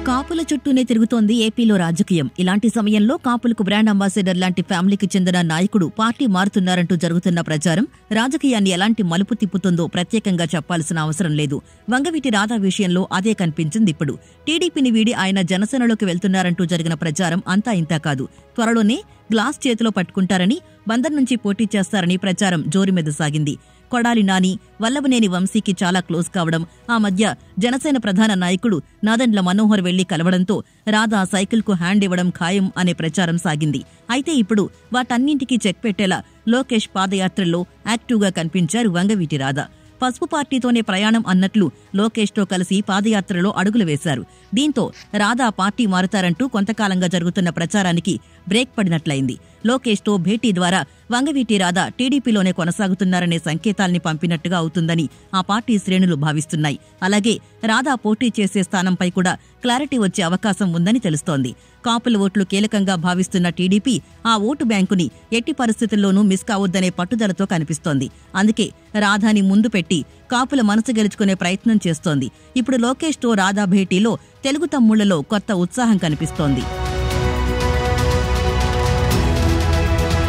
కాపుల చుట్టూనే తిరుగుతోంది ఏపీలో రాజకీయం ఇలాంటి సమయంలో కాపులకు బ్రాండ్ అంబాసిడర్ లాంటి ఫ్యామిలీకి చెందిన నాయకుడు పార్టీ మారుతున్నారంటూ జరుగుతున్న ప్రచారం రాజకీయాన్ని ఎలాంటి మలుపు తిప్పుతుందో ప్రత్యేకంగా చెప్పాల్సిన అవసరం లేదు వంగవీటి రాధా విషయంలో అదే కనిపించింది ఇప్పుడు టీడీపీని వీడి ఆయన జనసేనలోకి వెళ్తున్నారంటూ జరిగిన ప్రచారం అంతా ఇంతా కాదు త్వరలోనే గ్లాస్ చేతిలో పట్టుకుంటారని బందర్ నుంచి పోటీ చేస్తారని ప్రచారం జోరు మీద సాగింది కొడాలి నాని వల్లభనేని వంశీకి చాలా క్లోజ్ కావడం ఆ మధ్య జనసేన ప్రధాన నాయకుడు నాదెండ్ల మనోహర్ వెళ్లి కలవడంతో రాధా సైకిల్కు హ్యాండ్ ఇవ్వడం ఖాయం అనే ప్రచారం సాగింది అయితే ఇప్పుడు వాటన్నింటికీ చెక్ పెట్టేలా లోకేష్ పాదయాత్రలో యాక్టివ్గా కనిపించారు వంగవీటి రాధా పసుపు పార్టీతోనే ప్రయాణం అన్నట్లు లోకేష్తో కలిసి పాదయాత్రలో అడుగులు వేశారు దీంతో రాధా పార్టీ మారుతారంటూ కొంతకాలంగా జరుగుతున్న ప్రచారానికి బ్రేక్ పడినట్లయింది లోకేష్తో భేటీ ద్వారా వంగవీటి రాధా టీడీపీలోనే కొనసాగుతున్నారనే సంకేతాల్ని పంపినట్టుగా అవుతుందని ఆ పార్టీ శ్రేణులు భావిస్తున్నాయి అలాగే రాధా పోటీ చేసే స్థానంపై కూడా క్లారిటీ వచ్చే అవకాశం ఉందని తెలుస్తోంది కాపుల ఓట్లు కీలకంగా భావిస్తున్న టీడీపీ ఆ ఓటు బ్యాంకుని ఎట్టి పరిస్థితుల్లోనూ మిస్ కావద్దనే పట్టుదలతో కనిపిస్తోంది అందుకే రాధాని ముందు పెట్టి కాపుల మనసు గెలుచుకునే ప్రయత్నం చేస్తోంది ఇప్పుడు లోకేష్తో రాధా భేటీలో తెలుగు తమ్ముళ్లలో కొత్త ఉత్సాహం కనిపిస్తోంది